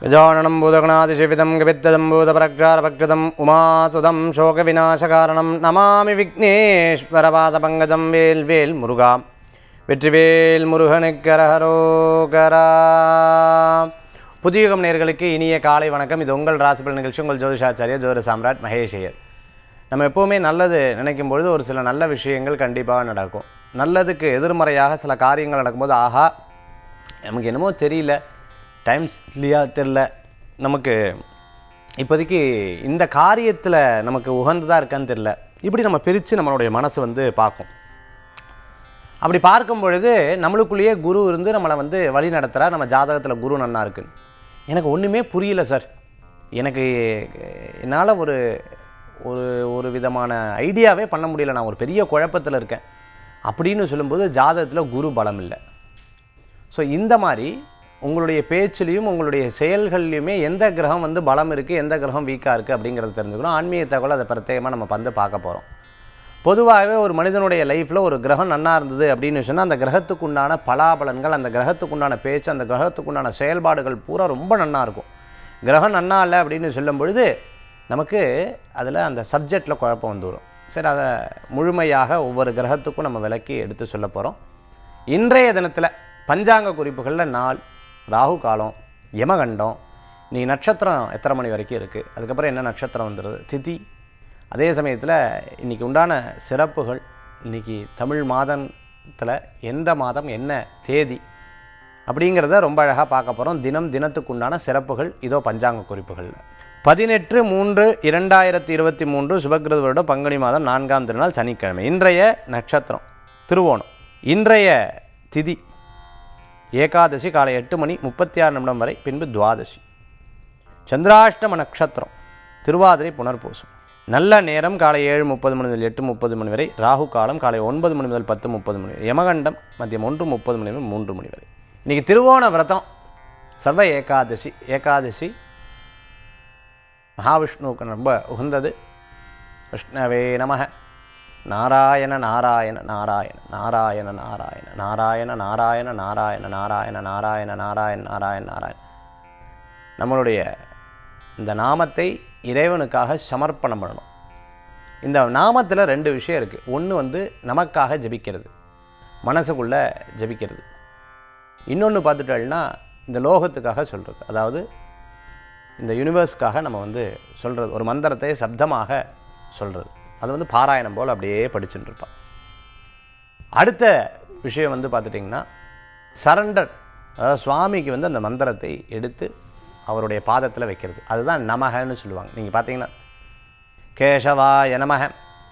गजाननं भूतगणातिशिविदं गवित्तदं भूतपरक्षारभक्षदम् उमासुदं शोकविनाशकारणं नमामि विघ्नेश्वरपादपङ्कजं வேல் வேல் முருகா வெற்றிவேல் முருகனுக்கரஹரோகரா புதியுகம் நேர்களுக்கு இனிய காலை வணக்கம் இது உங்கள் ராசிபல் நிகழ்ச்சி உங்கள் ஜோதிஷாச்சாரிய ஜோதி சாம்ராட் மகேஷ் ஐயர் நம்ம எப்போவுமே நல்லது நினைக்கும் பொழுது ஒரு சில நல்ல விஷயங்கள் கண்டிப்பாக நடக்கும் நல்லதுக்கு எதிர்மறையாக சில காரியங்கள் நடக்கும்போது ஆஹா நமக்கு என்னமோ தெரியல டைம்ஸ் இல்லையா தெரில நமக்கு இப்போதைக்கு இந்த காரியத்தில் நமக்கு உகந்ததாக இருக்கான்னு தெரில இப்படி நம்ம பிரித்து நம்மளுடைய மனசு வந்து பார்க்கும் அப்படி பார்க்கும் பொழுது நம்மளுக்குள்ளேயே குரு இருந்து நம்மளை வந்து வழி நடத்துகிறா நம்ம ஜாதகத்தில் குரு நன்னா இருக்குன்னு எனக்கு ஒன்றுமே புரியல சார் எனக்கு என்னால் ஒரு ஒரு ஒரு விதமான ஐடியாவே பண்ண முடியல நான் ஒரு பெரிய குழப்பத்தில் இருக்கேன் அப்படின்னு சொல்லும்போது ஜாதகத்தில் குரு பலம் இல்லை ஸோ இந்த மாதிரி உங்களுடைய பேச்சுலேயும் உங்களுடைய செயல்கள்லையுமே எந்த கிரகம் வந்து பலம் இருக்குது எந்த கிரகம் வீக்காக இருக்குது அப்படிங்கிறத தெரிஞ்சுக்கணும் ஆன்மீக தகவல் அதை பிரத்யேகமாக நம்ம வந்து பார்க்க போகிறோம் பொதுவாகவே ஒரு மனிதனுடைய லைஃப்பில் ஒரு கிரகம் நன்னா இருந்தது அப்படின்னு சொன்னால் அந்த கிரகத்துக்கு உண்டான பலாபலன்கள் அந்த கிரகத்துக்கு உண்டான பேச்சு அந்த கிரகத்துக்கு உண்டான செயல்பாடுகள் பூரா ரொம்ப நன்னா இருக்கும் கிரகம் நன்னா இல்லை அப்படின்னு சொல்லும் பொழுது நமக்கு அதில் அந்த சப்ஜெக்டில் குழப்பம் வந்துடும் சரி அதை முழுமையாக ஒவ்வொரு கிரகத்துக்கும் நம்ம விளக்கி எடுத்து சொல்ல போகிறோம் இன்றைய தினத்தில் பஞ்சாங்க குறிப்புகளில் நாள் ராகு காலம் யமகண்டம் நீ நட்சத்திரம் எத்தனை மணி வரைக்கும் இருக்குது அதுக்கப்புறம் என்ன நட்சத்திரம் வந்துடுது திதி அதே சமயத்தில் இன்றைக்கி உண்டான சிறப்புகள் இன்றைக்கி தமிழ் மாதத்தில் எந்த மாதம் என்ன தேதி அப்படிங்கிறத ரொம்ப அழகாக பார்க்க போகிறோம் தினம் தினத்துக்கு உண்டான சிறப்புகள் இதோ பஞ்சாங்க குறிப்புகளில் பதினெட்டு மூன்று இரண்டாயிரத்தி இருபத்தி மூன்று சுபகிருத வருடம் பங்குனி மாதம் நான்காம் திருநாள் சனிக்கிழமை இன்றைய நட்சத்திரம் திருவோணம் இன்றைய திதி ஏகாதசி காலை எட்டு மணி முப்பத்தி ஆறு நிமிடம் வரை பின்பு துவாதசி சந்திராஷ்டம நட்சத்திரம் திருவாதிரை புனர்பூசம் நல்ல நேரம் காலை ஏழு முப்பது மணி முதல் எட்டு முப்பது மணி வரை ராகு காலம் காலை ஒன்பது மணி முதல் பத்து முப்பது மணி வரை யமகண்டம் மதியம் ஒன்று முப்பது மணி முதல் மூன்று மணி வரை இன்றைக்கி திருவோண விரதம் சர்வ ஏகாதசி ஏகாதசி மகாவிஷ்ணுவுக்கு ரொம்ப உகந்தது விஷ்ணவே நமக நாராயண நாராயண நாராயண நாராயண நாராயண நாராயண நாராயண நாராயண நாராயண நாராயண நாராயண நாராயண நாராயண நம்மளுடைய இந்த நாமத்தை இறைவனுக்காக சமர்ப்பணம் பண்ணணும் இந்த நாமத்தில் ரெண்டு விஷயம் இருக்குது ஒன்று வந்து நமக்காக ஜபிக்கிறது மனசுக்குள்ளே ஜபிக்கிறது இன்னொன்று பார்த்துட்டோம்னா இந்த லோகத்துக்காக சொல்கிறது அதாவது இந்த யூனிவர்ஸ்க்காக நம்ம வந்து சொல்கிறது ஒரு மந்திரத்தை சப்தமாக சொல்கிறது அது வந்து பாராயணம் போல் அப்படியே படிச்சுட்டு இருப்பான் அடுத்த விஷயம் வந்து பார்த்துட்டிங்கன்னா சரண்டர் அதாவது சுவாமிக்கு வந்து அந்த மந்திரத்தை எடுத்து அவருடைய பாதத்தில் வைக்கிறது அதுதான் நமகன்னு சொல்லுவாங்க நீங்கள் பார்த்தீங்கன்னா கேசவாய நமக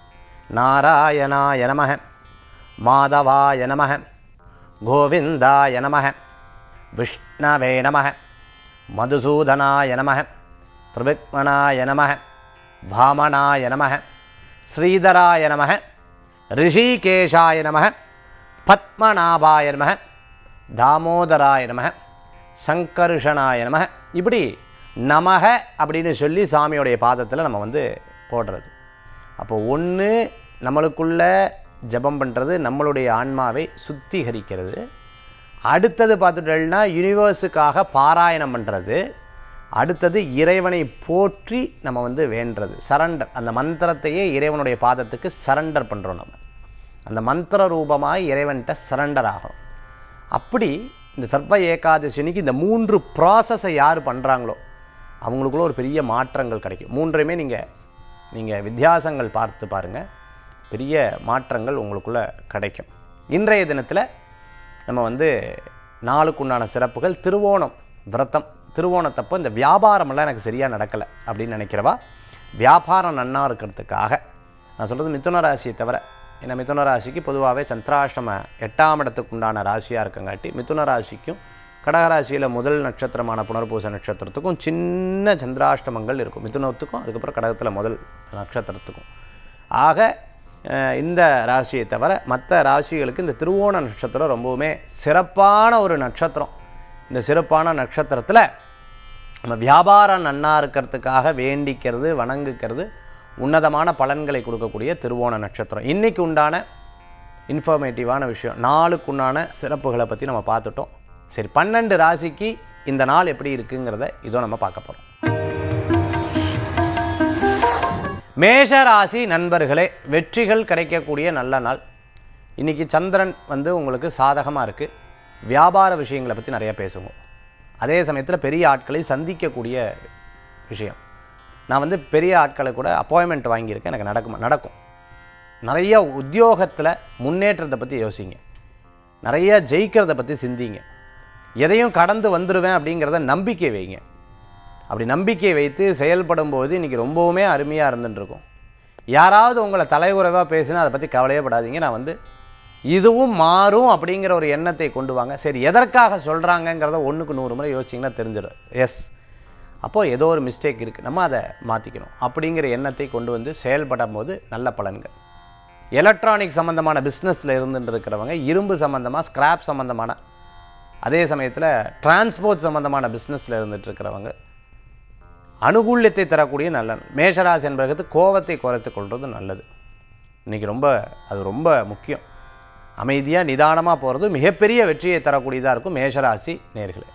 நாராயணாய நமக மாதவாய நமக கோவிந்தாய நமக விஷ்ணவே நமக மதுசூதனாய நமக பிரவிக்மனாய நமக பாமனாய நமக ஸ்ரீதராய நமக ரிஷிகேஷாய நமக பத்மநாபாய நமக தாமோதராய நமக சங்கர்ஷனாய நமக இப்படி நமக அப்படின்னு சொல்லி சாமியோடைய பாதத்தில் நம்ம வந்து போடுறது அப்போ ஒன்று நம்மளுக்குள்ள ஜபம் பண்ணுறது நம்மளுடைய ஆன்மாவை சுத்திகரிக்கிறது அடுத்தது பார்த்துட்டோம்னா யூனிவர்ஸுக்காக பாராயணம் பண்ணுறது அடுத்தது இறைவனை போற்றி நம்ம வந்து வேண்டுறது சரண்டர் அந்த மந்திரத்தையே இறைவனுடைய பாதத்துக்கு சரண்டர் பண்ணுறோம் நம்ம அந்த மந்திர ரூபமாக இறைவன்கிட்ட சரண்டர் ஆகணும் அப்படி இந்த சர்ப்ப ஏகாதசினிக்கு இந்த மூன்று ப்ராசஸை யார் பண்ணுறாங்களோ அவங்களுக்குள்ள ஒரு பெரிய மாற்றங்கள் கிடைக்கும் மூன்றையுமே நீங்கள் நீங்கள் வித்தியாசங்கள் பார்த்து பாருங்கள் பெரிய மாற்றங்கள் உங்களுக்குள்ள கிடைக்கும் இன்றைய தினத்தில் நம்ம வந்து நாளுக்குண்டான சிறப்புகள் திருவோணம் விரதம் திருவோணத்தப்போ இந்த வியாபாரமெல்லாம் எனக்கு சரியாக நடக்கலை அப்படின்னு நினைக்கிறவா வியாபாரம் நன்னா இருக்கிறதுக்காக நான் சொல்கிறது மிதுன ராசியை தவிர ஏன்னா மிதுன ராசிக்கு பொதுவாகவே சந்திராஷ்டம எட்டாம் இடத்துக்கு உண்டான ராசியாக இருக்கங்காட்டி மிதுன ராசிக்கும் கடகராசியில் முதல் நட்சத்திரமான புனர்பூச நட்சத்திரத்துக்கும் சின்ன சந்திராஷ்டமங்கள் இருக்கும் மிதுனத்துக்கும் அதுக்கப்புறம் கடகத்தில் முதல் நட்சத்திரத்துக்கும் ஆக அஹ், இந்த ராசியை தவிர மற்ற ராசிகளுக்கு இந்த திருவோண நட்சத்திரம் ரொம்பவுமே சிறப்பான ஒரு நட்சத்திரம் இந்த சிறப்பான நட்சத்திரத்தில் நம்ம வியாபாரம் நன்னா இருக்கிறதுக்காக வேண்டிக்கிறது வணங்குக்கிறது உன்னதமான பலன்களை கொடுக்கக்கூடிய திருவோண நட்சத்திரம் இன்றைக்கி உண்டான இன்ஃபர்மேட்டிவான விஷயம் நாளுக்குண்டான சிறப்புகளை பற்றி நம்ம பார்த்துட்டோம் சரி பன்னெண்டு ராசிக்கு இந்த நாள் எப்படி இருக்குங்கிறத இதோ நம்ம பார்க்க போகிறோம் மேஷ ராசி நண்பர்களே வெற்றிகள் கிடைக்கக்கூடிய நல்ல நாள் இன்றைக்கி சந்திரன் வந்து உங்களுக்கு சாதகமாக இருக்குது வியாபார விஷயங்களை பற்றி நிறைய பேசுவோம் அதே சமயத்தில் பெரிய ஆட்களை சந்திக்கக்கூடிய விஷயம் நான் வந்து பெரிய ஆட்களை கூட அப்பாயின்மெண்ட் வாங்கியிருக்கேன் எனக்கு நடக்கும் நடக்கும் நிறைய உத்தியோகத்தில் முன்னேற்றத்தை பற்றி யோசிங்க நிறைய ஜெயிக்கிறத பற்றி சிந்திங்க எதையும் கடந்து வந்துடுவேன் அப்படிங்கிறத நம்பிக்கை வைங்க அப்படி நம்பிக்கை வைத்து செயல்படும் போது இன்றைக்கி ரொம்பவுமே அருமையாக இருந்துட்டு இருக்கும் யாராவது உங்களை தலைகுறைவாக பேசினா அதை பற்றி கவலையே படாதீங்க நான் வந்து இதுவும் மாறும் அப்படிங்கிற ஒரு எண்ணத்தை கொண்டு வாங்க சரி எதற்காக சொல்கிறாங்கங்கிறத ஒன்றுக்கு நூறு முறை யோசிச்சிங்கன்னா தெரிஞ்சிடும் எஸ் அப்போது ஏதோ ஒரு மிஸ்டேக் இருக்குது நம்ம அதை மாற்றிக்கணும் அப்படிங்கிற எண்ணத்தை கொண்டு வந்து செயல்படும் போது நல்ல பலன்கள் எலக்ட்ரானிக் சம்மந்தமான பிஸ்னஸில் இருந்துட்டு இருக்கிறவங்க இரும்பு சம்மந்தமாக ஸ்கிராப் சம்மந்தமான அதே சமயத்தில் டிரான்ஸ்போர்ட் சம்மந்தமான பிஸ்னஸில் இருந்துட்டு இருக்கிறவங்க அனுகூல்யத்தை தரக்கூடிய நல்ல நாள். மேஷராசி என்பது கோபத்தை குறைத்து கொள்வது நல்லது இன்றைக்கி ரொம்ப அது ரொம்ப முக்கியம் அமைதியாக நிதானமாக போகிறது மிகப்பெரிய வெற்றியை தரக்கூடியதாக இருக்கும் மேஷராசி நேர்களே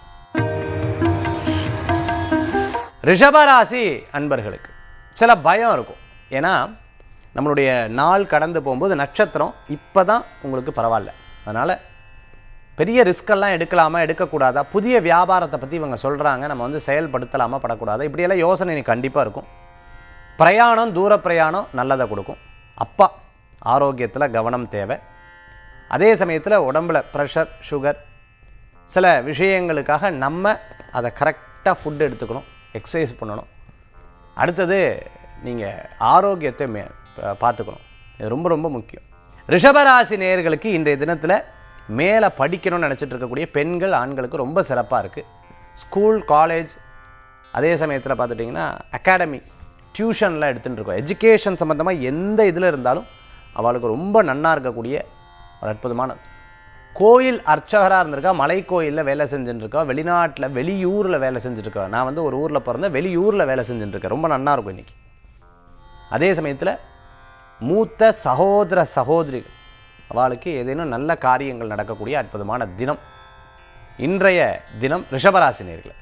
ரிஷபராசி அன்பர்களுக்கு சில பயம் இருக்கும் ஏன்னா நம்மளுடைய நாள் கடந்து போகும்போது நட்சத்திரம் இப்போ தான் உங்களுக்கு பரவாயில்ல அதனால் பெரிய ரிஸ்கெல்லாம் எடுக்கலாமா எடுக்கக்கூடாதா புதிய வியாபாரத்தை பற்றி இவங்க சொல்கிறாங்க நம்ம வந்து செயல்படுத்தலாமா படக்கூடாதா இப்படியெல்லாம் யோசனை எனக்கு கண்டிப்பாக இருக்கும் பிரயாணம் தூர பிரயாணம் நல்லதை கொடுக்கும் அப்பா ஆரோக்கியத்தில் கவனம் தேவை அதே சமயத்தில் உடம்புல ப்ரெஷர் சுகர் சில விஷயங்களுக்காக நம்ம அதை கரெக்டாக ஃபுட் எடுத்துக்கணும் எக்ஸசைஸ் பண்ணணும் அடுத்தது நீங்கள் ஆரோக்கியத்தை மே பா- பார்த்துக்கணும் இது ரொம்ப ரொம்ப முக்கியம் ரிஷபராசி நேயர்களுக்கு இன்றைய தினத்தில் மேலே படிக்கணும்னு நினச்சிட்டு இருக்கக்கூடிய பெண்கள் ஆண்களுக்கு ரொம்ப சிறப்பாக இருக்குது ஸ்கூல் காலேஜ் அதே சமயத்தில் பார்த்துட்டிங்கன்னா அகாடமி டியூஷன்லாம் எடுத்துகிட்டு இருக்கோம் எஜுகேஷன் சம்மந்தமாக எந்த இதில் இருந்தாலும் அவளுக்கு ரொம்ப நன்னா இருக்கக்கூடிய ஒரு அற்புதமான கோயில் அர்ச்சகராக இருந்திருக்கா மலை கோயிலில் வேலை செஞ்சுட்டு இருக்கா வெளிநாட்டில் வெளியூரில் வேலை செஞ்சுட்டு இருக்கா நான் வந்து ஒரு ஊரில் பிறந்தேன் வெளியூரில் வேலை செஞ்சுட்டு இருக்கேன் ரொம்ப நன்னா இருக்கும் இன்றைக்கி அதே சமயத்தில் மூத்த சகோதர சகோதரி அவளுக்கு ஏதேனும் நல்ல காரியங்கள் நடக்கக்கூடிய அற்புதமான தினம் இன்றைய தினம் ரிஷபராசினியர்கள்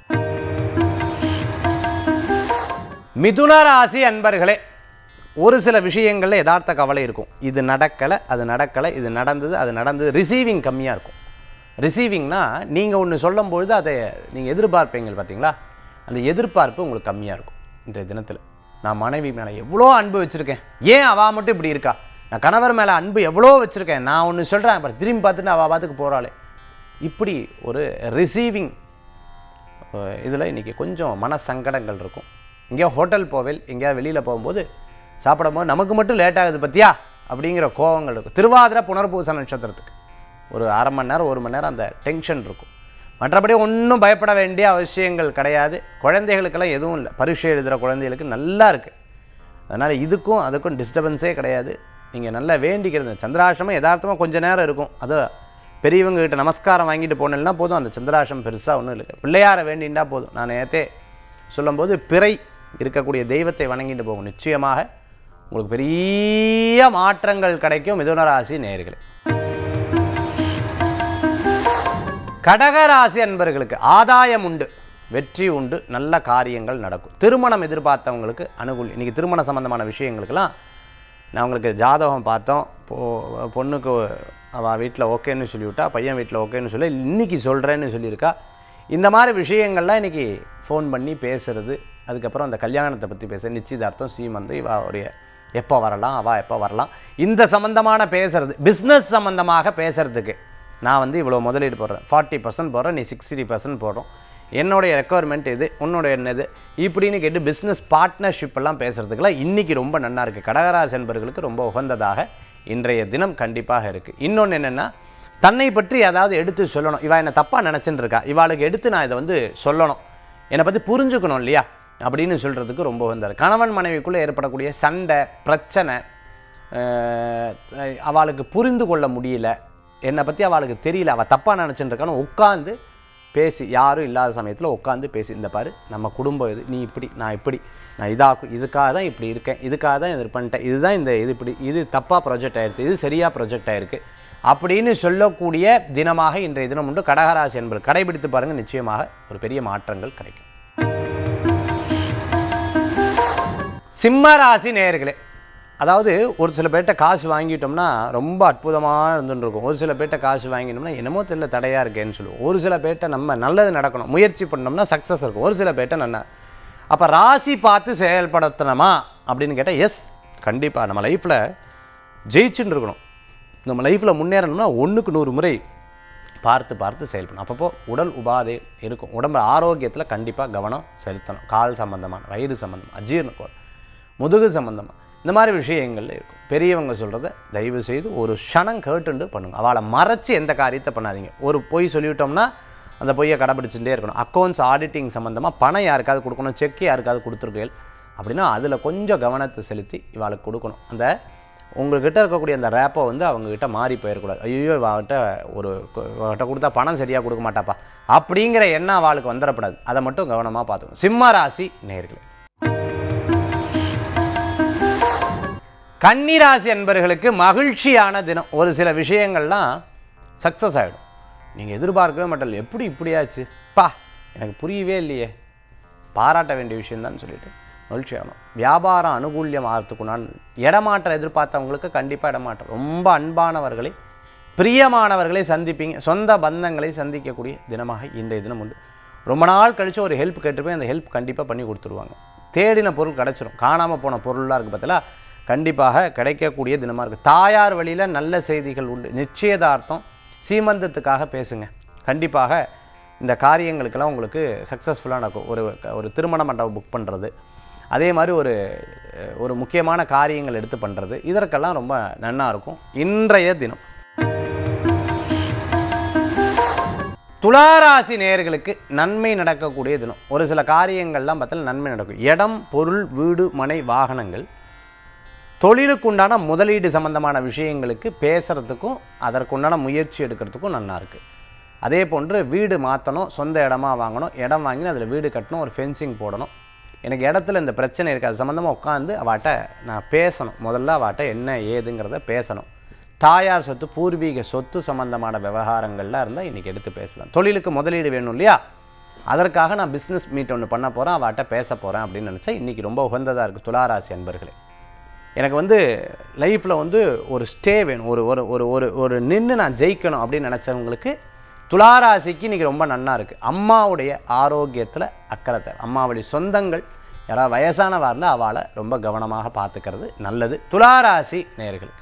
மிதுன ராசி அன்பர்களே ஒரு சில விஷயங்களில் யதார்த்த கவலை இருக்கும் இது நடக்கலை அது நடக்கலை இது நடந்தது அது நடந்தது ரிசீவிங் கம்மியாக இருக்கும் ரிசீவிங்னா நீங்கள் ஒன்று சொல்லும்பொழுது அதை நீங்கள் எதிர்பார்ப்பீங்க பார்த்தீங்களா அந்த எதிர்பார்ப்பு உங்களுக்கு கம்மியாக இருக்கும் இன்றைய தினத்தில் நான் மனைவி மேலே எவ்வளோ அன்பு வச்சுருக்கேன் ஏன் அவள் மட்டும் இப்படி இருக்கா நான் கணவர் மேலே அன்பு எவ்வளோ வச்சுருக்கேன் நான் ஒன்று சொல்கிறேன் அப்புறம் திரும்பி பார்த்துட்டு அவள் பாத்துக்கு போகிறாளே இப்படி ஒரு ரிசீவிங் இதில் இன்றைக்கி கொஞ்சம் மன சங்கடங்கள் இருக்கும் எங்கேயோ ஹோட்டல் போவேல் எங்கேயா வெளியில் போகும்போது சாப்பிடும்போது நமக்கு மட்டும் லேட் ஆகுது பத்தியா அப்படிங்கிற கோவங்கள் இருக்கும் திருவாதிரை புனர்பூச நட்சத்திரத்துக்கு ஒரு அரை மணி நேரம் ஒரு மணி நேரம் அந்த டென்ஷன் இருக்கும் மற்றபடி ஒன்றும் பயப்பட வேண்டிய அவசியங்கள் கிடையாது குழந்தைகளுக்கெல்லாம் எதுவும் இல்லை பரீட்சை எழுதுகிற குழந்தைகளுக்கு நல்லா இருக்குது அதனால் இதுக்கும் அதுக்கும் டிஸ்டர்பன்ஸே கிடையாது நீங்கள் நல்லா வேண்டிக்கிறது சந்திராசிரமம் யதார்த்தமாக கொஞ்ச நேரம் இருக்கும் அது பெரியவங்க கிட்ட நமஸ்காரம் வாங்கிட்டு போனேன்னா போதும் அந்த சந்திராசிரமம் பெருசாக ஒன்றும் இல்லை பிள்ளையாரை வேண்டிண்டா போதும் நான் நேற்றே சொல்லும்போது பிறை இருக்கக்கூடிய தெய்வத்தை வணங்கிட்டு போகும் நிச்சயமாக உங்களுக்கு பெரிய மாற்றங்கள் கிடைக்கும் மிதுனராசி நேயர்களே கடகராசி அன்பர்களுக்கு ஆதாயம் உண்டு வெற்றி உண்டு நல்ல காரியங்கள் நடக்கும் திருமணம் எதிர்பார்த்தவங்களுக்கு அனுகூலம் இன்றைக்கி திருமண சம்பந்தமான விஷயங்களுக்கெல்லாம் நான் உங்களுக்கு ஜாதகம் பார்த்தோம் போ பொண்ணுக்கு அவள் வீட்டில் ஓகேன்னு சொல்லிவிட்டா பையன் வீட்டில் ஓகேன்னு சொல்லி இன்றைக்கி சொல்கிறேன்னு சொல்லியிருக்கா இந்த மாதிரி விஷயங்கள்லாம் இன்றைக்கி ஃபோன் பண்ணி பேசுறது அதுக்கப்புறம் அந்த கல்யாணத்தை பற்றி பேச நிச்சயதார்த்தம் சீமந்தம் இவாவுடைய எப்போ வரலாம் அவள் எப்போ வரலாம் இந்த சம்மந்தமான பேசுறது பிஸ்னஸ் சம்மந்தமாக பேசுறதுக்கு நான் வந்து இவ்வளோ முதலீடு போடுறேன் ஃபார்ட்டி பர்சன்ட் போடுறேன் நீ சிக்ஸ்டி பர்சன்ட் போடுறோம் என்னுடைய ரெக்குவயர்மெண்ட் இது உன்னுடைய என்னது இப்படின்னு கேட்டு பிஸ்னஸ் பார்ட்னர்ஷிப் எல்லாம் பேசுகிறதுக்கெல்லாம் இன்றைக்கி ரொம்ப நன்னா இருக்குது கடகராசி என்பவர்களுக்கு ரொம்ப உகந்ததாக இன்றைய தினம் கண்டிப்பாக இருக்குது இன்னொன்று என்னென்னா தன்னை பற்றி ஏதாவது எடுத்து சொல்லணும் இவா என்னை தப்பாக நினச்சின்னு இருக்கா இவாளுக்கு எடுத்து நான் இதை வந்து சொல்லணும் என்னை பற்றி புரிஞ்சுக்கணும் இல்லையா அப்படின்னு சொல்கிறதுக்கு ரொம்ப உகந்தார் கணவன் மனைவிக்குள்ளே ஏற்படக்கூடிய சண்டை பிரச்சனை அஹ், அவளுக்கு புரிந்து கொள்ள முடியல என்னை பற்றி அவளுக்கு தெரியல அவள் தப்பாக நினச்சிட்டு இருக்கான்னு உட்காந்து பேசி யாரும் இல்லாத சமயத்தில் உட்காந்து பேசி இந்த பாரு நம்ம குடும்பம் இது நீ இப்படி நான் இப்படி நான் இதாக இதுக்காக தான் இப்படி இருக்கேன் இதுக்காக தான் இது பண்ணிட்டேன் இதுதான் இந்த இது இப்படி இது தப்பாக ப்ரொஜெக்ட் ஆயிருக்கு இது சரியாக ப்ரொஜெக்ட் ஆயிருக்கு அப்படின்னு சொல்லக்கூடிய தினமாக இன்றைய தினம் உண்டு கடகராசி என்பது கடைபிடித்து பாருங்கள் நிச்சயமாக ஒரு பெரிய மாற்றங்கள் கிடைக்கும் சிம்ம ராசி நேயர்களே அதாவது ஒரு சில பேர்கிட்ட காசு வாங்கிட்டோம்னா ரொம்ப அற்புதமாக இருந்துட்டு இருக்கும் ஒரு சில பேர்கிட்ட காசு வாங்கிட்டோம்னா என்னமோ தெரியல தடையாக இருக்கேன்னு சொல்லுவோம் ஒரு சில பேர்கிட்ட நம்ம நல்லது நடக்கணும் முயற்சி பண்ணோம்னா சக்ஸஸ் இருக்கும் ஒரு சில பேர்கிட்ட நல்லா அப்போ ராசி பார்த்து செயல்படுத்தணுமா அப்படின்னு கேட்டால் எஸ் கண்டிப்பாக நம்ம லைஃப்பில் ஜெயிச்சுன்னு இருக்கணும் நம்ம லைஃப்பில் முன்னேறணும்னா ஒன்றுக்கு நூறு முறை பார்த்து பார்த்து செயல்படணும் அப்பப்போ உடல் உபாதை இருக்கும் உடம்பு ஆரோக்கியத்தில் கண்டிப்பாக கவனம் செலுத்தணும் கால் சம்பந்தமான வயிறு சம்பந்தம் அஜீரண கோள் முதுகு சம்பந்தமாக இந்த மாதிரி விஷயங்கள்ல இருக்கும் பெரியவங்க சொல்கிறத தயவு செய்து ஒரு க்ஷணம் கேட்டுண்டு பண்ணுங்க அவளை மறைச்சு எந்த காரியத்தை பண்ணாதீங்க ஒரு பொய் சொல்லிவிட்டோம்னா அந்த பொய்யை கடைபிடிச்சுட்டே இருக்கணும் அக்கௌண்ட்ஸ் ஆடிட்டிங் சம்மந்தமாக பணம் யாருக்காவது கொடுக்கணும் செக் யாருக்காவது கொடுத்துருக்கீள் அப்படின்னா அதில் கொஞ்சம் கவனத்தை செலுத்தி இவாளுக்கு கொடுக்கணும் அந்த உங்கள்கிட்ட இருக்கக்கூடிய அந்த ரேப்பை வந்து அவங்கக்கிட்ட மாறி போயிடக்கூடாது ஐயோ இவகிட்ட ஒரு இவகிட்ட கொடுத்தா பணம் சரியாக கொடுக்க மாட்டாப்பா அப்படிங்கிற எண்ணம் அவளுக்கு வந்துடப்படாது அதை மட்டும் கவனமாக பார்த்துக்கணும் சிம்ம ராசி நேர்களே கன்னிராசி என்பர்களுக்கு மகிழ்ச்சியான தினம் ஒரு சில விஷயங்கள்லாம் சக்ஸஸ் ஆகிடும் நீங்கள் எதிர்பார்க்கவே மாட்டல எப்படி இப்படியாச்சு பா எனக்கு புரியவே இல்லையே பாராட்ட வேண்டிய விஷயம்தான் சொல்லிட்டு மகிழ்ச்சி ஆகணும் வியாபாரம் அனுகூல்யம் ஆகிறதுக்குனான் இடமாற்றம் எதிர்பார்த்தவங்களுக்கு கண்டிப்பாக இடமாற்றம் ரொம்ப அன்பானவர்களை பிரியமானவர்களை சந்திப்பீங்க சொந்த பந்தங்களை சந்திக்கக்கூடிய தினமாக இன்றைய தினம் உண்டு ரொம்ப நாள் கழித்து ஒரு ஹெல்ப் கேட்டுருப்பேன் அந்த ஹெல்ப் கண்டிப்பாக பண்ணி கொடுத்துருவாங்க தேடின பொருள் கிடச்சிரும் காணாமல் போன பொருளாக இருக்குது பார்த்தீங்களா கண்டிப்பாக கிடைக்கக்கூடிய தினமாக இருக்குது தாயார் வழியில் நல்ல செய்திகள் உண்டு நிச்சயதார்த்தம் சீமந்தத்துக்காக பேசுங்க கண்டிப்பாக இந்த காரியங்களுக்கெல்லாம் உங்களுக்கு சக்ஸஸ்ஃபுல்லாக நடக்கும் ஒரு ஒரு திருமண மண்டபம் புக் பண்ணுறது அதே மாதிரி ஒரு அஹ், ஒரு முக்கியமான காரியங்கள் எடுத்து பண்ணுறது இதற்கெல்லாம் ரொம்ப நன்னா இருக்கும் இன்றைய தினம் துளாராசி நேயர்களுக்கு நன்மை நடக்கக்கூடிய தினம் ஒரு சில காரியங்கள்லாம் பார்த்தால் நன்மை நடக்கும் இடம் பொருள் வீடு மனை வாகனங்கள் தொழிலுக்குண்டான முதலீடு சம்பந்தமான விஷயங்களுக்கு பேசுகிறதுக்கும் அதற்குண்டான முயற்சி எடுக்கிறதுக்கும் நல்லா இருக்குது அதே போன்று வீடு மாற்றணும் சொந்த இடமா வாங்கணும் இடம் வாங்கி அதில் வீடு கட்டணும் ஒரு ஃபென்சிங் போடணும் எனக்கு இடத்துல இந்த பிரச்சனை இருக்குது அது சம்மந்தமாக உட்காந்து அவாட்ட நான் பேசணும் முதல்ல அவாட்ட என்ன ஏதுங்கிறத பேசணும் தாயார் சொத்து பூர்வீக சொத்து சம்பந்தமான விவகாரங்கள்லாம் இருந்தால் இன்றைக்கி எடுத்து பேசலாம் தொழிலுக்கு முதலீடு வேணும் இல்லையா அதற்காக நான் பிஸ்னஸ் மீட் ஒன்று பண்ண போகிறேன் அவாட்ட பேச போகிறேன் அப்படின்னு நினச்சா இன்றைக்கி ரொம்ப உகந்ததாக இருக்குது துளாராசி அன்பர்களே எனக்கு வந்து லைஃப்பில் வந்து ஒரு ஸ்டே வேணும் ஒரு ஒரு ஒரு ஒரு ஒரு நின்று நான் ஜெயிக்கணும் அப்படின்னு நினச்சவங்களுக்கு துளாராசிக்கு இன்றைக்கி ரொம்ப நன்னா இருக்குது அம்மாவுடைய ஆரோக்கியத்தில் அக்கறை தேவை அம்மா வழி சொந்தங்கள் யாராவது வயசானவா இருந்தால் அவளை ரொம்ப கவனமாக பார்த்துக்கிறது நல்லது துளாராசி நேர்களுக்கு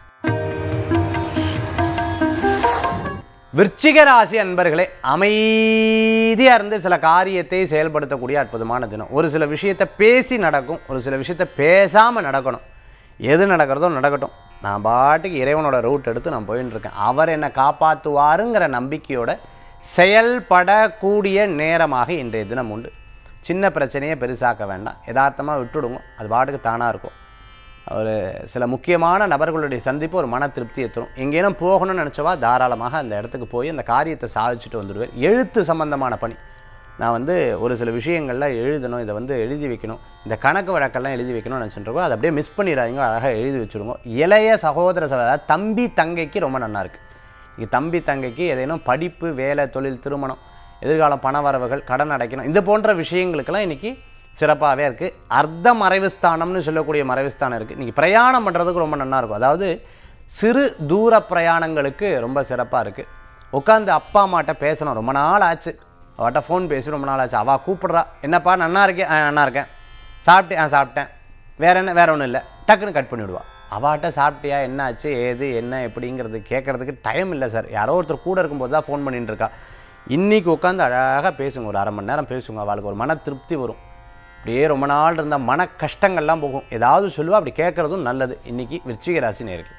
விருச்சிக ராசி அன்பர்களே அமைதியாக இருந்து சில காரியத்தை செயல்படுத்தக்கூடிய அற்புதமான தினம் ஒரு சில விஷயத்தை பேசி நடக்கும் ஒரு சில விஷயத்தை பேசாமல் நடக்கணும் எது நடக்கிறதோ நடக்கட்டும் நான் பாட்டுக்கு இறைவனோட ரூட் எடுத்து நான் போயின்னு இருக்கேன் அவர் என்னை காப்பாற்றுவாருங்கிற நம்பிக்கையோட செயல்படக்கூடிய நேரமாக இன்றைய தினம் உண்டு சின்ன பிரச்சனையை பெருசாக்க வேண்டாம் யதார்த்தமாக விட்டுடுங்க அது பாட்டுக்கு தானாக இருக்கும் ஒரு சில முக்கியமான நபர்களுடைய சந்திப்பு ஒரு மன திருப்தியை தரும் எங்கேனும் போகணும்னு நினச்சவா தாராளமாக அந்த இடத்துக்கு போய் அந்த காரியத்தை சாதிச்சுட்டு வந்துடுவேன் எழுத்து சம்பந்தமான பணி நான் வந்து ஒரு சில விஷயங்கள்லாம் எழுதணும் இதை வந்து எழுதி வைக்கணும் இந்த கணக்கு வழக்கெல்லாம் எழுதி வைக்கணும்னு நினச்சிட்டு இருக்கோம் அதை அப்படியே மிஸ் பண்ணிடாதீங்க அழகாக எழுதி வச்சுருங்க இளைய சகோதர சகோதர அதாவது தம்பி தங்கைக்கு ரொம்ப நல்லா இருக்குது இங்கே தம்பி தங்கைக்கு ஏதேனும் படிப்பு வேலை தொழில் திருமணம் எதிர்கால பண வரவுகள் கடன் அடைக்கணும் இது போன்ற விஷயங்களுக்கெல்லாம் இன்றைக்கி சிறப்பாகவே இருக்குது அர்த்த மறைவு ஸ்தானம்னு சொல்லக்கூடிய மறைவு ஸ்தானம் இருக்குது இன்றைக்கி பிரயாணம் பண்ணுறதுக்கு ரொம்ப நல்லா இருக்கும் அதாவது சிறு தூர பிரயாணங்களுக்கு ரொம்ப சிறப்பாக இருக்குது உட்காந்து அப்பா அம்மாட்ட பேசணும் ரொம்ப நாள் ஆச்சு அவட்ட ஃபோன் பேசி ரொம்ப நாள் ஆச்சு அவள் கூப்பிடுறா என்னப்பா நன்னா இருக்கேன் ஆ நல்லா இருக்கேன் சாப்பிட்டேன் ஆ சாப்பிட்டேன் வேற என்ன வேற ஒன்றும் இல்லை டக்குன்னு கட் பண்ணிவிடுவா அவாட்ட சாப்பிட்டியா என்ன ஆச்சு ஏது என்ன எப்படிங்கிறது கேட்குறதுக்கு டைம் இல்லை சார் யாரோ ஒருத்தர் கூட இருக்கும்போது தான் ஃபோன் பண்ணிட்டு இருக்கா இன்றைக்கி உட்காந்து அழகாக பேசுங்க ஒரு அரை மணி நேரம் பேசுங்க அவளுக்கு ஒரு மன திருப்தி வரும் அப்படியே ரொம்ப நாள் இருந்தால் மன கஷ்டங்கள்லாம் போகும் ஏதாவது சொல்லுவா அப்படி கேட்குறதும் நல்லது இன்றைக்கி விருச்சிக ராசி நேருக்கு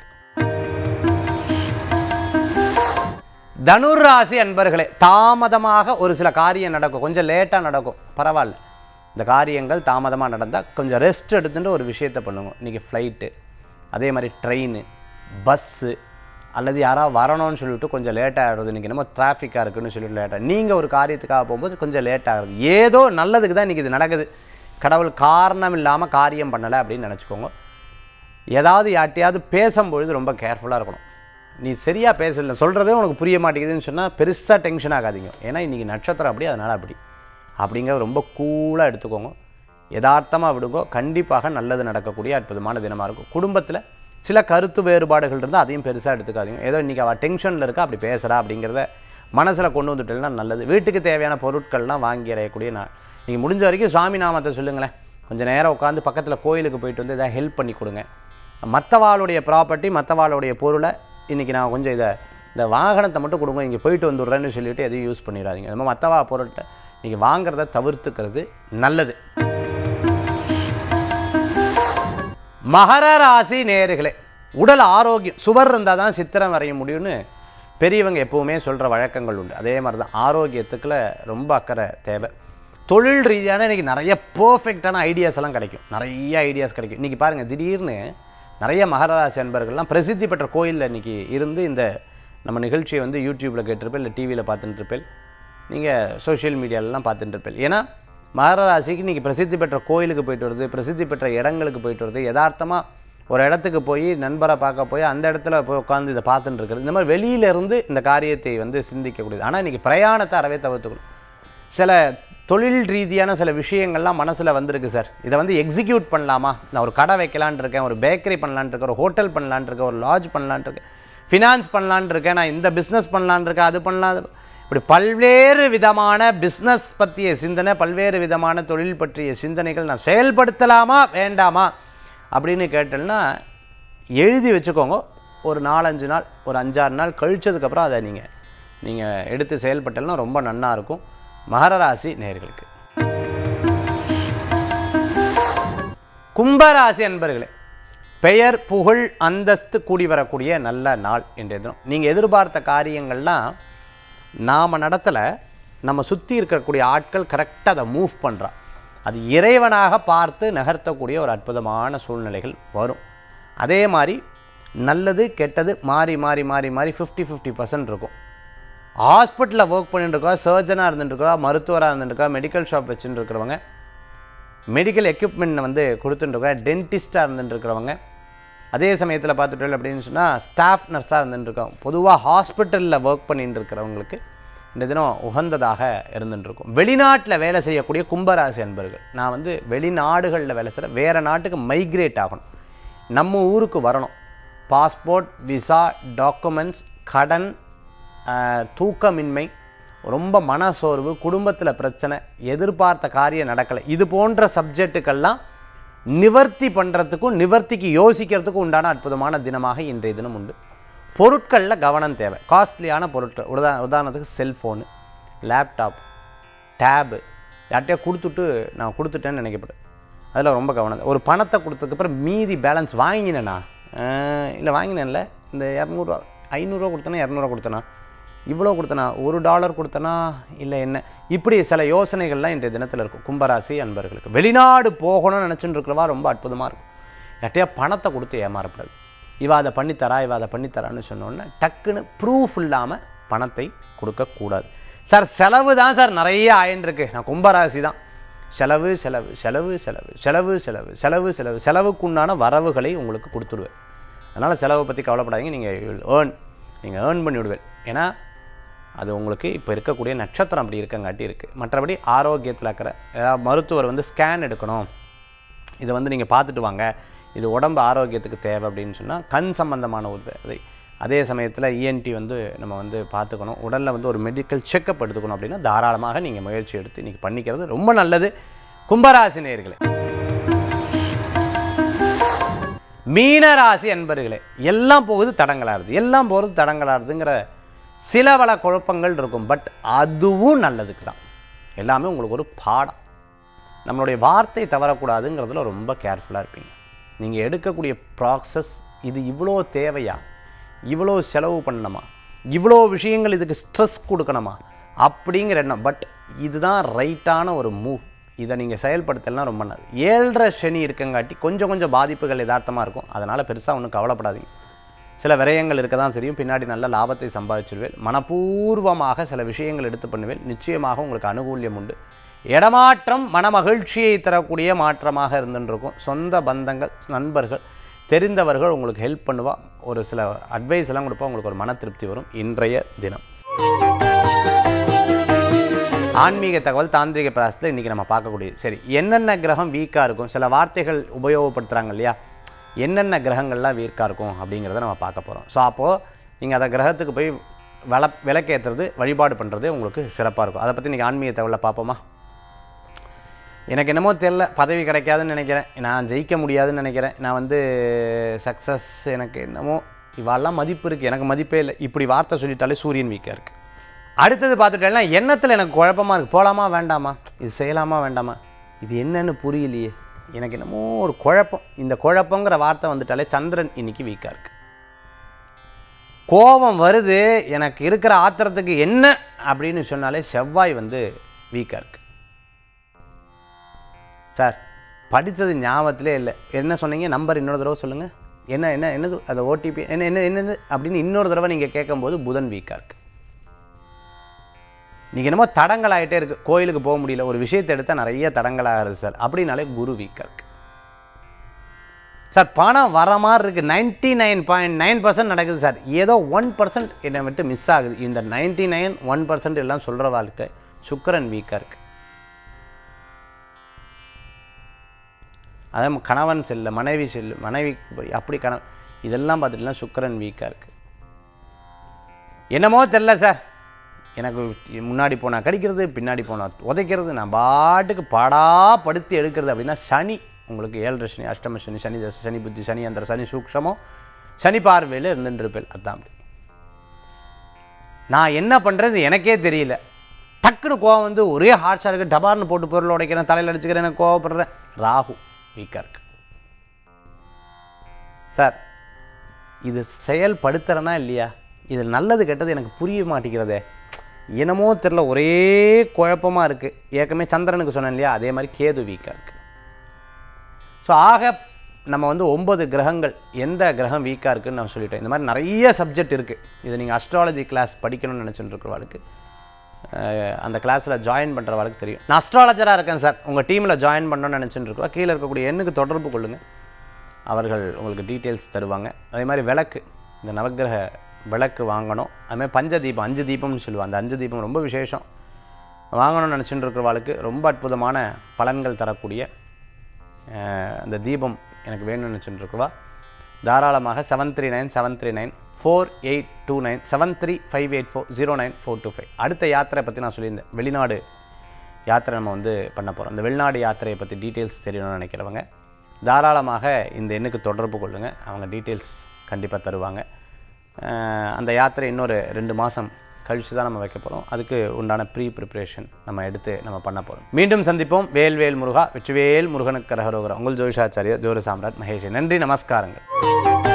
தனுர் ராசி அன்பர்களே தாமதமாக ஒரு சில காரியம் நடக்கும் கொஞ்சம் லேட்டாக நடக்கும் பரவாயில்ல இந்த காரியங்கள் தாமதமாக நடந்தால் கொஞ்சம் ரெஸ்ட் எடுத்துட்டு ஒரு விஷயத்தை பண்ணுங்க இன்றைக்கி ஃப்ளைட்டு அதே மாதிரி ட்ரெயின் பஸ்ஸு அல்லது யாராவது வரணும்னு சொல்லிட்டு கொஞ்சம் லேட் ஆகிடுது இன்றைக்கி என்னமோ டிராஃபிக்காக இருக்குன்னு சொல்லிட்டு லேட்டாக நீங்கள் ஒரு காரியத்துக்காக போகும்போது கொஞ்சம் லேட் ஆகுது ஏதோ நல்லதுக்கு தான் இன்றைக்கி இது நடக்குது கடவுள் காரணம் இல்லாமல் காரியம் பண்ணலை அப்படின்னு நினச்சிக்கோங்க ஏதாவது யார்ட்டையாவது பேசும்பொழுது ரொம்ப கேர்ஃபுல்லாக இருக்கணும் நீ சரியாக பேசல சொல்கிறதே உனக்கு புரிய மாட்டேங்குதுன்னு சொன்னால் பெருசாக டென்ஷன் ஆகாதீங்க ஏன்னா இன்றைக்கி நட்சத்திரம் அப்படி அதனால் அப்படி அப்படிங்கிறத ரொம்ப கூலாக எடுத்துக்கோங்க யதார்த்தமாக விடுங்கோ கண்டிப்பாக நல்லது நடக்கக்கூடிய அற்புதமான தினமாக இருக்கும் குடும்பத்தில் சில கருத்து வேறுபாடுகள் இருந்தால் அதையும் பெருசாக எடுத்துக்காதீங்க ஏதோ இன்றைக்கி அவள் டென்ஷனில் இருக்கா அப்படி பேசுகிறா அப்படிங்கிறத மனசில் கொண்டு வந்துட்டேன்னா நல்லது வீட்டுக்கு தேவையான பொருட்கள்லாம் வாங்கி அடையக்கூடிய நாள் நீங்கள் முடிஞ்ச வரைக்கும் சுவாமி நாமத்தை சொல்லுங்களேன் கொஞ்சம் நேரம் உட்காந்து பக்கத்தில் கோயிலுக்கு போயிட்டு வந்து எதாவது ஹெல்ப் பண்ணி கொடுங்க மற்றவாளுடைய ப்ராப்பர்ட்டி மற்றவாளுடைய பொருளை இன்றைக்கி நான் கொஞ்சம் இதை இந்த வாகனத்தை மட்டும் கொடுங்க இங்கே போயிட்டு வந்துடுறேன்னு சொல்லிட்டு எதையும் யூஸ் பண்ணிடாதீங்க அது மாதிரி மற்றவா பொருட்டை நீங்கள் வாங்குறத தவிர்த்துக்கிறது நல்லது மகர ராசி நேர்களே உடல் ஆரோக்கியம் சுவர் இருந்தால் தான் சித்திரம் வரைய முடியும்னு பெரியவங்க எப்பவுமே சொல்கிற வழக்கங்கள் உண்டு அதே மாதிரி தான் ஆரோக்கியத்துக்குள்ள ரொம்ப அக்கறை தேவை தொழில் ரீதியான இன்றைக்கி நிறைய பர்ஃபெக்டான ஐடியாஸ் எல்லாம் கிடைக்கும் நிறைய ஐடியாஸ் கிடைக்கும் இன்றைக்கி பாருங்கள் திடீர்னு நிறைய மகர ராசி அன்பர்கள்லாம் பிரசித்தி பெற்ற கோயிலில் இன்றைக்கி இருந்து இந்த நம்ம நிகழ்ச்சியை வந்து யூடியூப்பில் கேட்டிருப்பேன் இல்லை டிவியில் பார்த்துட்டு இருப்பேன் நீங்கள் சோஷியல் மீடியாலலாம் பார்த்துட்டு இருப்பேன் ஏன்னா மகர ராசிக்கு இன்றைக்கி பிரசித்தி பெற்ற கோயிலுக்கு போயிட்டு வருது பிரசித்தி பெற்ற இடங்களுக்கு போயிட்டு வருது யதார்த்தமாக ஒரு இடத்துக்கு போய் நண்பரை பார்க்க போய் அந்த இடத்துல போய் உட்காந்து இதை பார்த்துட்டு இருக்கிறது இந்த மாதிரி வெளியில இருந்து இந்த காரியத்தை வந்து சிந்திக்கக்கூடியது ஆனால் இன்றைக்கி பிரயாணத்தை அறவே தவிர்த்துக்கணும் சில தொழில் ரீதியான சில விஷயங்கள்லாம் மனசில் வந்திருக்கு சார் இதை வந்து எக்ஸிக்யூட் பண்ணலாமா நான் ஒரு கடை வைக்கலான்னு இருக்கேன் ஒரு பேக்கரி பண்ணலான்னு இருக்கேன் ஒரு ஹோட்டல் பண்ணலான்னு இருக்கேன் ஒரு லாட்ஜ் பண்ணலான்னு இருக்கேன் ஃபினான்ஸ் பண்ணலான்னு இருக்கேன் நான் இந்த பிஸ்னஸ் பண்ணலான்னு இருக்கேன் அது பண்ணலாம் அது- இப்படி பல்வேறு விதமான பிஸ்னஸ் பற்றிய சிந்தனை பல்வேறு விதமான தொழில் பற்றிய சிந்தனைகள் நான் செயல்படுத்தலாமா வேண்டாமா அப்படின்னு கேட்டேன்னா எழுதி வச்சுக்கோங்க ஒரு நாலஞ்சு நாள் ஒரு அஞ்சாறு நாள் கழிச்சதுக்கப்புறம் அதை நீங்கள் நீங்கள் எடுத்து செயல்பட்டேன்னா ரொம்ப நன்னா இருக்கும் மகர ராசி நேர்களுக்கு கும்பராசி அன்பர்களே பெயர் புகழ் அந்தஸ்து கூடி வரக்கூடிய நல்ல நாள் இன்றைய தினம் நீங்கள் எதிர்பார்த்த காரியங்கள்லாம் நாம் நடத்தலை நம்ம சுற்றி இருக்கக்கூடிய ஆட்கள் கரெக்டாக அதை மூவ் பண்ணுறா அது இறைவனாக பார்த்து நகர்த்தக்கூடிய ஒரு அற்புதமான சூழ்நிலைகள் வரும் அதே மாதிரி நல்லது கெட்டது மாறி மாறி மாறி மாறி ஃபிஃப்டி ஃபிஃப்டி பர்சன்ட் இருக்கும் ஹாஸ்பிட்டலில் ஒர்க் பண்ணிட்டு இருக்கா சர்ஜனாக இருந்துட்டு இருக்கா மருத்துவராக இருந்துட்டு இருக்கா மெடிக்கல் ஷாப் வச்சுட்டு இருக்கிறவங்க மெடிக்கல் எக்யூப்மெண்ட் வந்து கொடுத்துட்டுருக்கா டென்டிஸ்ட்டாக இருந்துட்டு இருக்கிறவங்க அதே சமயத்தில் பார்த்துட்டோம் அப்படின்னு சொன்னால் ஸ்டாஃப் நர்ஸாக இருந்துட்டு இருக்கோம் பொதுவாக ஹாஸ்பிட்டலில் ஒர்க் பண்ணிட்டு இருக்கிறவங்களுக்கு இந்த தினம் உகந்ததாக இருந்துட்டு இருக்கும் வெளிநாட்டில் வேலை செய்யக்கூடிய கும்பராசி அன்பர்கள் நான் வந்து வெளிநாடுகளில் வேலை செய்கிறேன் வேறு நாட்டுக்கு மைக்ரேட் ஆகணும் நம்ம ஊருக்கு வரணும் பாஸ்போர்ட் விசா டாக்குமெண்ட்ஸ் கடன் ஆஹ், தூக்கமின்மை ரொம்ப மனசோர்வு குடும்பத்தில் பிரச்சனை எதிர்பார்த்த காரியம் நடக்கலை இது போன்ற சப்ஜெக்ட்டுக்கெல்லாம் நிவர்த்தி பண்ணுறதுக்கும் நிவர்த்திக்கு யோசிக்கிறதுக்கும் உண்டான அற்புதமான தினமாக இன்றைய தினம் உண்டு பொருட்களில் கவனம் தேவை காஸ்ட்லியான பொருட்கள் உதா உதாரணத்துக்கு செல்ஃபோனு லேப்டாப் டேபு யார்கிட்டயா கொடுத்துட்டு நான் கொடுத்துட்டேன்னு நினைக்கப்படும் அதில் ரொம்ப கவனம் ஒரு பணத்தை கொடுத்ததுக்கப்புறம் மீதி பேலன்ஸ் வாங்கினேண்ணா இல்லை வாங்கினேன்ல இந்த இரநூறுவா ஐநூறுரூவா கொடுத்தனா இரநூறுவா கொடுத்தனா இவ்வளோ கொடுத்தனா ஒரு டாலர் கொடுத்தனா இல்லை என்ன இப்படி சில யோசனைகள்லாம் இன்றைய தினத்தில் இருக்கும் கும்பராசி அன்பர்களுக்கு வெளிநாடு போகணும்னு நினச்சிட்டு இருக்கிறவா ரொம்ப அற்புதமாக இருக்கும் யார்ட்டையா பணத்தை கொடுத்து ஏமாறப்படாது இவ அதை பண்ணித்தரா இவ அதை பண்ணித்தரான்னு சொன்னோன்னே டக்குன்னு ப்ரூஃப் இல்லாமல் பணத்தை கொடுக்கக்கூடாது சார் செலவு தான் சார் நிறைய ஆயின்ருக்கு நான் கும்பராசி தான் செலவு செலவு செலவு செலவு செலவு செலவு செலவு செலவு செலவுக்குண்டான வரவுகளை உங்களுக்கு கொடுத்துடுவேன் அதனால் செலவை பற்றி கவலைப்படாதீங்க நீங்கள் ஏர்ன் நீங்கள் ஏர்ன் பண்ணி விடுவேன் ஏன்னா அது உங்களுக்கு இப்போ இருக்கக்கூடிய நட்சத்திரம் அப்படி இருக்கங்காட்டி இருக்குது மற்றபடி ஆரோக்கியத்தில் இருக்கிற ஏதாவது மருத்துவர் வந்து ஸ்கேன் எடுக்கணும் இதை வந்து நீங்கள் பார்த்துட்டு வாங்க இது உடம்பு ஆரோக்கியத்துக்கு தேவை அப்படின்னு சொன்னால் கண் சம்பந்தமான ஒரு அதை அதே சமயத்தில் இஎன்டி வந்து நம்ம வந்து பார்த்துக்கணும் உடலில் வந்து ஒரு மெடிக்கல் செக்கப் எடுத்துக்கணும் அப்படின்னா தாராளமாக நீங்கள் முயற்சி எடுத்து இன்றைக்கி பண்ணிக்கிறது ரொம்ப நல்லது கும்பராசி நேயர்களே மீனராசி அன்பர்களே எல்லாம் போகுது தடங்களாருது எல்லாம் போகிறது தடங்களாருதுங்கிற சில பல குழப்பங்கள் இருக்கும் பட் அதுவும் நல்லதுக்கு தான் எல்லாமே உங்களுக்கு ஒரு பாடம் நம்மளுடைய வார்த்தை தவறக்கூடாதுங்கிறதுல ரொம்ப கேர்ஃபுல்லாக இருப்பீங்க நீங்கள் எடுக்கக்கூடிய ப்ராசஸ் இது இவ்வளோ தேவையா இவ்வளோ செலவு பண்ணணுமா இவ்வளோ விஷயங்கள் இதுக்கு ஸ்ட்ரெஸ் கொடுக்கணுமா அப்படிங்கிற எண்ணம் பட் இதுதான் ரைட்டான ஒரு மூவ் இதை நீங்கள் செயல்படுத்தலாம் ரொம்ப நல்லது ஏழரை சனி இருக்கங்காட்டி கொஞ்சம் கொஞ்சம் பாதிப்புகள் யதார்த்தமாக இருக்கும் அதனால் பெருசாக ஒன்றும் கவலைப்படாதீங்க சில விரயங்கள் இருக்க தான் தெரியும் பின்னாடி நல்ல லாபத்தை சம்பாதிச்சிருவேன் மனப்பூர்வமாக சில விஷயங்கள் எடுத்து பண்ணுவேன் நிச்சயமாக உங்களுக்கு அனுகூல்யம் உண்டு இடமாற்றம் மன மகிழ்ச்சியை தரக்கூடிய மாற்றமாக இருந்துருக்கும் சொந்த பந்தங்கள் நண்பர்கள் தெரிந்தவர்கள் உங்களுக்கு ஹெல்ப் பண்ணுவா ஒரு சில அட்வைஸ் எல்லாம் கொடுப்பா உங்களுக்கு ஒரு மன திருப்தி வரும் இன்றைய தினம் ஆன்மீக தகவல் தாந்திரிக பிராசத்தில் இன்றைக்கி நம்ம பார்க்கக்கூடியது சரி என்னென்ன கிரகம் வீக்காக இருக்கும் சில வார்த்தைகள் உபயோகப்படுத்துகிறாங்க இல்லையா என்னென்ன கிரகங்கள்லாம் வீக்காக இருக்கும் அப்படிங்கிறத நம்ம பார்க்க போகிறோம் ஸோ அப்போது நீங்கள் அதை கிரகத்துக்கு போய் விள விளக்கேற்றுறது வழிபாடு பண்ணுறது உங்களுக்கு சிறப்பாக இருக்கும் அதை பற்றி இன்றைக்கி ஆன்மீக தகவலை பார்ப்போமா எனக்கு என்னமோ தெரில பதவி கிடைக்காதுன்னு நினைக்கிறேன் நான் ஜெயிக்க முடியாதுன்னு நினைக்கிறேன் நான் வந்து சக்ஸஸ் எனக்கு என்னமோ இவாளெல்லாம் மதிப்பு இருக்குது எனக்கு மதிப்பே இல்லை இப்படி வார்த்தை சொல்லிட்டாலே சூரியன் வீக்காக இருக்குது அடுத்தது பார்த்துட்டேன்னா எண்ணத்தில் எனக்கு குழப்பமாக இருக்குது போகலாமா வேண்டாமா இது செய்யலாமா வேண்டாமா இது என்னன்னு புரியலையே எனக்கு என்னமோ ஒரு குழப்பம் இந்த குழப்பங்கிற வார்த்தை வந்துட்டாலே சந்திரன் இன்னைக்கு வீக்காக இருக்குது கோபம் வருது எனக்கு இருக்கிற ஆத்திரத்துக்கு என்ன அப்படின்னு சொன்னாலே செவ்வாய் வந்து வீக்காக இருக்குது சார் படித்தது ஞாபகத்திலே இல்லை என்ன சொன்னீங்க நம்பர் இன்னொரு தடவை சொல்லுங்கள் என்ன என்ன என்னது அது ஓடிபி என்ன என்ன என்னது அப்படின்னு இன்னொரு தடவை நீங்கள் கேட்கும்போது புதன் வீக்காக இருக்குது நீங்கள் என்னமோ தடங்கள் ஆகிட்டே இருக்குது கோயிலுக்கு போக முடியல ஒரு விஷயத்தை எடுத்தால் நிறைய தடங்கள் ஆகுது சார் அப்படின்னாலே குரு வீக்காக இருக்குது சார் பணம் வர மாதிரி இருக்குது ninety nine point nine percent நடக்குது சார் ஏதோ ஒன் பர்சன்ட் என்னை விட்டு மிஸ் ஆகுது இந்த நைன்ட்டி நைன் ஒன் பர்சன்ட் எல்லாம் சொல்கிற வாழ்க்கை சுக்கரன் வீக்காக இருக்குது அதான் கணவன் செல்ல மனைவி செல்லு மனைவி போய் அப்படி கணவன் இதெல்லாம் பார்த்துட்டுலாம் சுக்கரன் வீக்காக இருக்குது என்னமோ தெரில சார் எனக்கு முன்னாடி போனால் கடிக்கிறது பின்னாடி போனால் உதைக்கிறது நான் பாட்டுக்கு படா படுத்தி எடுக்கிறது அப்படின்னா சனி உங்களுக்கு ஏழரை சனி அஷ்டம சனி சனி தசை சனி புத்தி சனி அந்த சனி சூக்ஷமோ சனி பார்வையில் இருந்துருப்பேன் அதான் அப்படி நான் என்ன பண்ணுறது எனக்கே தெரியல டக்குன்னு கோவம் வந்து ஒரே ஹார்ட்ஸாக இருக்குது டபார்னு போட்டு பொருள் உடைக்கிறேன் தலையில் அடிச்சுக்கிறேன் எனக்கு கோவப்படுறேன் ராகு வீக்காக இருக்கு சார் இது செயல்படுத்துகிறேனா இல்லையா இது நல்லது கெட்டது எனக்கு புரிய மாட்டேங்கிறதே என்னமோ தெரில ஒரே குழப்பமாக இருக்குது ஏற்கனவே சந்திரனுக்கு சொன்னேன் இல்லையா அதே மாதிரி கேது வீக்காக இருக்குது ஸோ ஆக நம்ம வந்து ஒன்பது கிரகங்கள் எந்த கிரகம் வீக்காக இருக்குன்னு நான் சொல்லிட்டேன் இந்த மாதிரி நிறைய சப்ஜெக்ட் இருக்குது இது நீங்கள் அஸ்ட்ராலஜி கிளாஸ் படிக்கணும்னு நினச்சிட்டு இருக்கிறவாளுக்கு அஹ், அந்த கிளாஸில் ஜாயின் பண்ணுறவாளுக்கு தெரியும் நான் அஸ்ட்ராலஜராக இருக்கேன் சார் உங்கள் டீமில் ஜாயின் பண்ணணும்னு நினச்சிட்டு இருக்கோம் கீழே இருக்கக்கூடிய எண்ணுக்கு தொடர்பு கொள்ளுங்கள் அவர்கள் உங்களுக்கு டீட்டெயில்ஸ் தருவாங்க அதே மாதிரி விளக்கு இந்த நவக்கிரக விளக்கு வாங்கணும் அதுமாதிரி பஞ்ச தீபம் அஞ்சு தீபம்னு சொல்லுவாங்க அந்த அஞ்சு தீபம் ரொம்ப விசேஷம் வாங்கணும்னு நினச்சிட்டு இருக்கிறவாளுக்கு ரொம்ப அற்புதமான பலன்கள் தரக்கூடிய அஹ், அந்த தீபம் எனக்கு வேணும்னு நினச்சிட்டு இருக்கவா தாராளமாக seven three nine seven three nine four eight two nine seven three five eight four zero nine four two five அடுத்த யாத்திரை பற்றி நான் சொல்லியிருந்தேன் வெளிநாடு யாத்திரை நம்ம வந்து பண்ண போகிறோம் இந்த வெளிநாடு யாத்திரையை பற்றி டீட்டெயில்ஸ் தெரியணும்னு நினைக்கிறவங்க தாராளமாக இந்த எண்ணுக்கு தொடர்பு கொள்ளுங்கள் அவங்க டீட்டெயில்ஸ் கண்டிப்பாக தருவாங்க அஹ் அந்த யாத்திரை இன்னொரு ரெண்டு மாதம் கழித்து தான் நம்ம வைக்க போகிறோம் அதுக்கு உண்டான ப்ரீ ப்ரிப்ரேஷன் நம்ம எடுத்து நம்ம பண்ண போகிறோம் மீண்டும் சந்திப்போம் வேல்வேல் முருகா வெற்றிவேல் முருகனுக்கு கரகரோகரா உங்கள் ஜோதிஷாச்சாரியர் ஜோதி சாம்ராட் மகேஷ் நன்றி நமஸ்காரங்கள்